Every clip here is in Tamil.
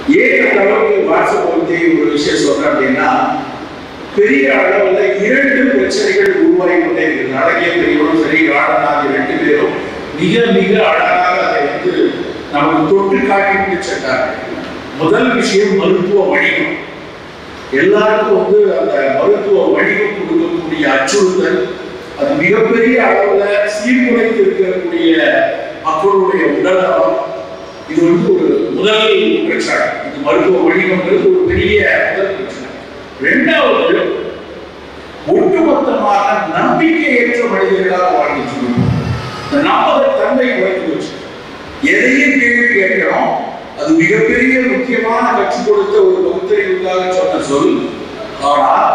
ஏன் அந்த அளவுக்கு வாட்ஸ்அப் பத்தி ஒரு விஷயம் சொல்றேன் அப்படின்னா பெரிய அளவுல இரண்டு பிரச்சனைகள் உருவாகி கொண்டே இருக்கு அழகிய பெரியவரும் சரி ராடனாக ரெண்டு பேரும் மிக மிக அழகாக அதை வந்து நமக்கு தொட்டு காட்டி சென்றார்கள் முதல் விஷயம் மருத்துவ வணிகம் எல்லாருக்கும் வந்து அந்த மருத்துவ வணிகம் கொடுக்கக்கூடிய அச்சுறுத்தல் அது மிகப்பெரிய அளவுல சீர்குலைத்து இருக்கக்கூடிய மக்களுடைய உடல்நலம் இது வந்து ஒரு முதல் பிரச்சனை இந்த மருத்துவ வணிகம்ன்றது ஒரு பெரிய முதல் பிரச்சனை ரெண்டாவது ஒட்டுமொத்தமாக நம்பிக்கையற்ற மனிதர்களாக வாழ்ந்துட்டு இருக்கோம். இந்த நம்பக தன்மை குறைந்து போச்சு எதையும் கேள்வி கேட்கிறோம் அது மிகப்பெரிய முக்கியமான கற்றுக் கொடுத்த ஒரு பகுத்தறிவுக்காக சொன்ன சொல் ஆனால்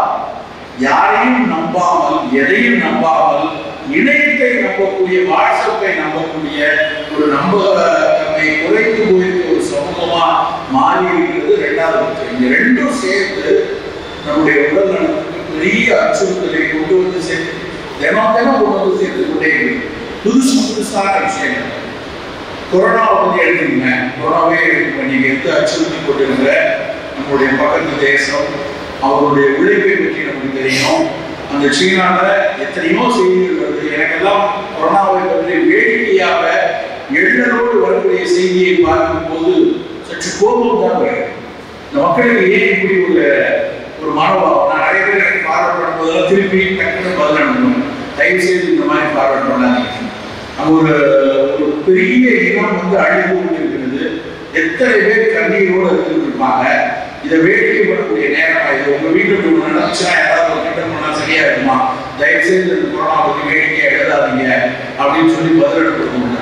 யாரையும் நம்பாமல் எதையும் நம்பாமல் இணையத்தை நம்பக்கூடிய வாட்ஸ்அப்பை நம்பக்கூடிய ஒரு நம்பகத்தன்மை குறைந்து போயிருக்க ஒரு சமூகமா மாறி இருக்கிறது ரெண்டாவது பட்சம். இந்த ரெண்டும் சேர்ந்து நம்முடைய உடல் நலத்துக்கு பெரிய அச்சுறுத்தலை கொண்டு வந்து சேர்த்து தினம் தினம் கொண்டு வந்து சேர்த்து கொண்டே இருக்கு புதுசு புதுசான விஷயங்கள் கொரோனாவை பத்தி எடுத்துங்க கொரோனாவே எடுத்துங்க நீங்க எந்த அச்சுறுத்தி கொண்டிருக்கிற நம்முடைய பக்கத்து தேசம் அவருடைய உழைப்பை பற்றி நமக்கு தெரியும் அந்த சீனால எத்தனையோ செய்திகள் வருது எனக்கெல்லாம் கொரோனாவை பற்றி வேடிக்கையாக எழுதலோடு வரக்கூடிய செய்தியை பார்க்கும்போது சற்று கோபம் தான் வருது இந்த மக்களுக்கு ஏன் இப்படி ஒரு ஒரு மனோபாவம் நான் நிறைய பேர் எனக்கு ஃபார்வர்ட் பண்ணும்போதெல்லாம் திருப்பி டக்குன்னு பதில் அனுப்பணும் தயவு செய்து இந்த மாதிரி ஃபார்வர்ட் பண்ணாதீங்க அங்க ஒரு ஒரு பெரிய இனம் வந்து அழிவு இருக்கிறது எத்தனை பேர் கண்ணீரோடு இருந்துட்டு இருப்பாங்க இதை வேடிக்கை பண்ணக்கூடிய நேரம் இது உங்க வீட்டுக்கு ஒண்ணு நடந்துச்சுன்னா யாராவது ஒரு திட்டம் பண்ணா சரியா இருக்குமா தயவு செய்து இந்த கொரோனா பத்தி வேடிக்கை எழுதாதீங்க அப்படின்னு சொல்லி பதில் அனுப்பணும்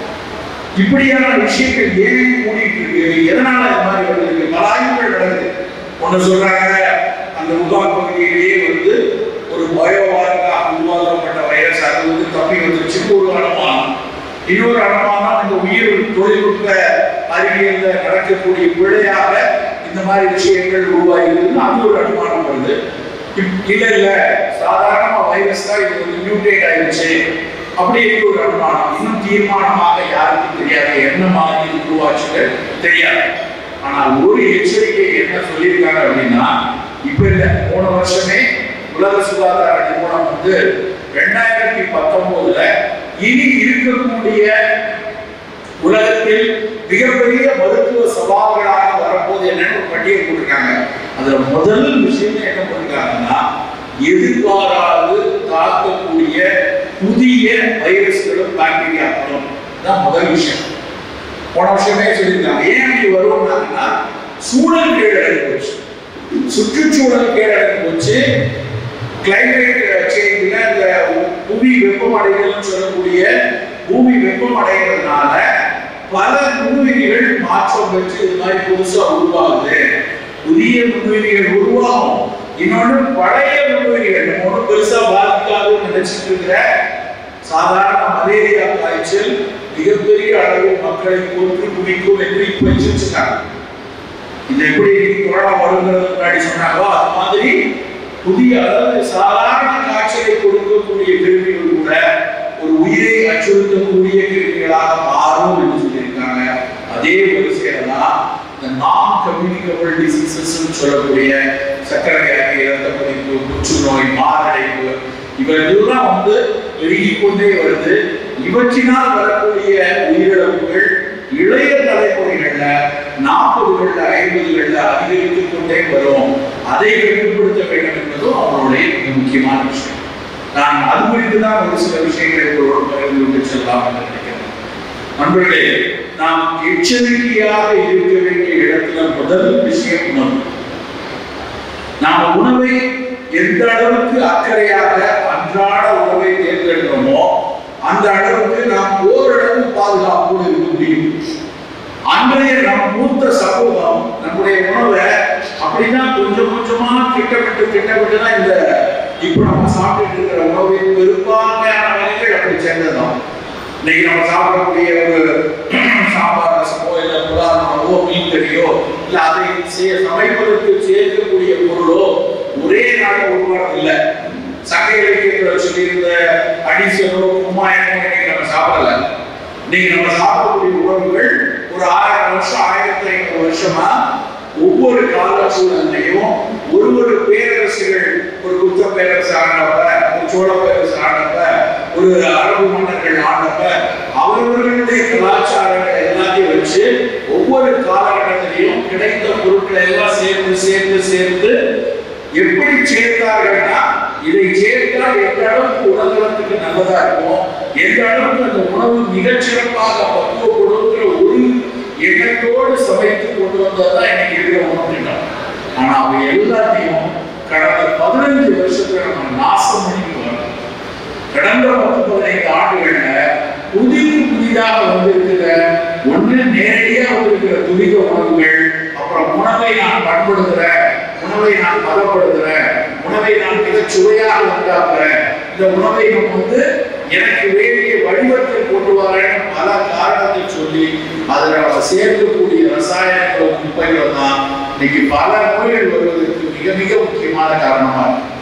இப்படியான விஷயங்கள் ஏன் கூடிட்டு இருக்கு எதனால இது மாதிரி வருது பல ஆய்வுகள் நடக்குது ஒண்ணு சொல்றாங்க அந்த முகாம் பகுதியிலேயே வந்து ஒரு பயோவாருக்காக உருவாக்கப்பட்ட வைரஸ் அது வந்து தப்பி வந்துருச்சு ஒரு அனுமானம் இன்னொரு அனுமானம் இந்த உயிர் தொழில்நுட்ப அறிவியல்ல நடக்கக்கூடிய பிழையாக இந்த மாதிரி விஷயங்கள் உருவாகிருக்குன்னு அது ஒரு அனுமானம் வருது இப்- இல்ல இல்ல சாதாரண வைரஸ் தான் இது வந்து மியூட்டேட் ஆயிடுச்சு அப்படின்னு ஒரு அனுமானம் இன்னும் தீர்மானமாக யாருக்கும் தெரியாது என்ன மாதிரி இது உருவாச்சுன்னு தெரியாது ஆனால் ஒரு எச்சரிக்கை என்ன சொல்லியிருக்காங்க அப்படின்னா இப்ப இல்ல போன வருஷமே உலக சுகாதார நிறுவனம் வந்து ரெண்டாயிரத்தி பத்தொன்பதுல இனி இருக்கக்கூடிய உலகத்தில் மிகப்பெரிய மருத்துவ சவால்களாக வரப்போது என்னன்னு ஒரு பட்டியல் கொடுத்திருக்காங்க அதுல முதல் விஷயம் என்ன பண்ணிருக்காங்கன்னா எதிர்பாராது தாக்கக்கூடிய புதிய வைரஸ்களும் பாக்டீரியாக்களும் தான் முதல் விஷயம் போன வருஷமே சொல்லியிருக்காங்க ஏன் இப்படி வருவோம்னாங்கன்னா சூழல் கீழடங்கி போச்சு சுற்றுச்சூழல் கீழடங்கி போச்சு கிளைமேட் சேஞ்சில் இந்த புவி வெப்பமடைதல்னு சொல்லக்கூடிய பூமி வெப்பமடைகிறதுனால பல நுண்ணுயிரிகள் மாற்றம் பெற்று இது மாதிரி புதுசா உருவாகுது புதிய நுண்ணுயிரிகள் உருவாகும் இன்னொன்று பழைய நுண்ணுயிரிகள் நம்ம ஒன்றும் பெருசா பாதிக்காதுன்னு நினைச்சிட்டு இருக்கிற சாதாரண மலேரியா காய்ச்சல் மிகப்பெரிய அளவில் மக்களை கொன்று குவிக்கும் என்று இப்ப எச்சரிச்சிருக்காங்க இது எப்படி கொரோனா வருங்கிறது முன்னாடி சொன்னாங்களோ அது மாதிரி புதிய அதாவது சாதாரண காய்ச்சலை கொடுக்கக்கூடிய கிருமிகள் கூட ஒரு உயிரை அச்சுறுத்தக்கூடிய கிருமிகளாக மாறும் என்று சொல்லியிருக்காங்க அதே வரிசையில தான் இந்த நான் கம்யூனிகபிள் டிசீசஸ் சொல்லக்கூடிய சர்க்கரை வியாதி இரத்த கொதிப்பு புற்றுநோய் மாரடைப்பு இவர்களெல்லாம் வந்து பெருகிக் கொண்டே வருது இவற்றினால் வரக்கூடிய உயிரிழப்புகள் இளைய தலைமுறைகள்ல நாற்பதுகள்ல ஐம்பதுகள்ல அதிகரித்துக் கொண்டே வரும் அதை கட்டுப்படுத்த வேண்டும் என்பதும் அவருடைய மிக முக்கியமான விஷயம் நான் அது குறித்து தான் ஒரு சில விஷயங்களை உங்களோடு பகிர்ந்து கொண்டு செல்லலாம் என்று நினைக்கிறேன் நண்பர்களே நாம் எச்சரிக்கையாக இருக்க வேண்டிய இடத்துல முதல் விஷயம் உணவு நாம் உணவை எந்த அளவுக்கு அக்கறையாக அன்றாட உணவை தேர்ந்தெடுக்கிறோமோ அந்த அளவுக்கு நாம் ஓரளவு பாதுகாப்போடு இருக்க முடியும் அன்றைய நம் மூத்த சமூகம் நம்முடைய உணவை அப்படின்னா கொஞ்சம் கொஞ்சமா திட்டமிட்டு திட்டமிட்டு தான் இந்த இப்போ நம்ம சாப்பிட்டு இருக்கிற உணவின் பெரும்பான்மையான வகைகள் அப்படி சேர்ந்ததுதான் இன்னைக்கு நம்ம சாப்பிடக்கூடிய ஒரு சாம்பார் ரசமோ இல்ல புலாவோ மீன் கறியோ இல்ல அதை செய்ய சமைப்பதற்கு சேர்க்கக்கூடிய பொருளோ ஒரே நாள் உருவானது இல்லை சக்கை வைக்கிற சொல்லியிருந்த அடிசனோ கும்மாயமோ இன்னைக்கு நம்ம சாப்பிடல இன்னைக்கு நம்ம சாப்பிடக்கூடிய உணவுகள் ஒரு ஆயிரம் வருஷம் ஆயிரத்தி ஐநூறு வருஷமா ஒவ்வொரு கால சூழ்நிலையும் ஒரு ஒரு பேரரசுகள் ஒரு குப்த பேரரசு ஆனப்ப ஒரு சோழ பேரரசு ஆனப்ப ஒரு அரபு மன்னர்கள் ஆனப்ப அவரவர்களுடைய கலாச்சாரங்களை எல்லாத்தையும் வச்சு ஒவ்வொரு காலகட்டத்திலையும் கிடைத்த பொருட்களை எல்லாம் சேர்த்து சேர்த்து சேர்த்து எப்படி சேர்த்தார்கள்னா இதை சேர்த்தால் எந்த அளவுக்கு உடல்நலத்துக்கு நல்லதா இருக்கும் எந்த அளவுக்கு அந்த உணவு மிகச்சிறப்பாக பக்குவப்படுங்கிற ஒரு எண்ணத்தோடு சமைத்து கொண்டு வந்ததுதான் இன்னைக்கு இருக்கிற உணவு திட்டம் ஆனா அவை எல்லாத்தையும் கடந்த பதினஞ்சு வருஷத்துல நம்ம நாசம் பண்ணிட்டு வரோம் கடந்த பத்து பதினைந்து ஆண்டுகள்ல புதிது புதிதாக வந்திருக்கிற ஒண்ணு நேரடியா வந்திருக்கிற துரித உணவுகள் அப்புறம் உணவை நான் பண்படுத்துறேன் உணவை நான் பதப்படுத்துறேன் உணவை நான் மிக சுவையாக உண்டாக்குறேன் இந்த உணவை நம்ம வந்து எனக்கு வேண்டிய வடிவத்தில் கொண்டு வரேன்னு பல காரணத்தை சொல்லி அதில் நம்ம சேர்க்கக்கூடிய ரசாயனங்களும் குப்பைகளும் தான் இன்னைக்கு பல நோய்கள் வருவதற்கு மிக மிக முக்கியமான காரணமா இருக்கு